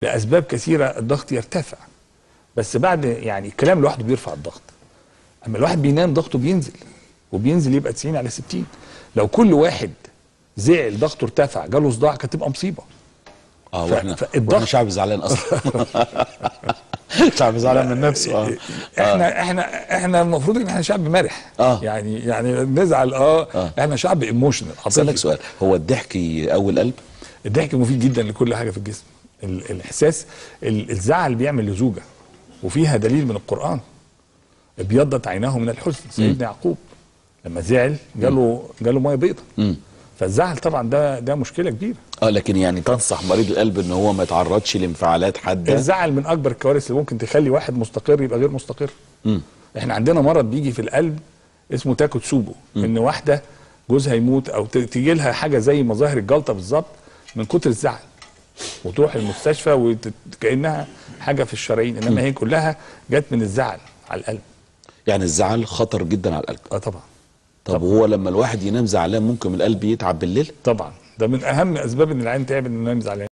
لاسباب كثيره الضغط يرتفع بس بعد يعني الكلام لوحده بيرفع الضغط اما الواحد بينام ضغطه بينزل وبينزل يبقى 90 على 60 لو كل واحد زعل ضغطه ارتفع جاله صداع كانت تبقى مصيبه اه ف- واحنا فالضغط- واحنا شعب زعلان اصلا شعب زعلان من نفسه اه احنا احنا احنا المفروض ان احنا شعب مرح آه. يعني يعني نزعل اه, آه. احنا شعب ايموشنال اسالك سؤال هو الضحك يقوي القلب الضحك مفيد جدا لكل حاجه في الجسم ال- الاحساس ال- الزعل بيعمل لزوجه وفيها دليل من القران ابيضت عيناه من الحزن سيدنا يعقوب لما زعل جاله جاله ميه بيضاء مم. فالزعل طبعا ده ده مشكله كبيره اه لكن يعني تنصح مريض القلب ان هو ما يتعرضش لانفعالات حاده الزعل من اكبر الكوارث اللي ممكن تخلي واحد مستقر يبقى غير مستقر مم. احنا عندنا مرض بيجي في القلب اسمه تاكوتسوبو ان واحده جوزها يموت او ت- تيجي لها حاجه زي مظاهر الجلطه بالظبط من كتر الزعل وتروح المستشفى وكانها حاجه في الشرايين انما هي كلها جت من الزعل على القلب يعني الزعل خطر جدا على القلب اه طبعا طب هو لما الواحد ينام زعلان ممكن القلب يتعب بالليل طبعا ده من اهم اسباب ان العين تعب انه ينام زعلان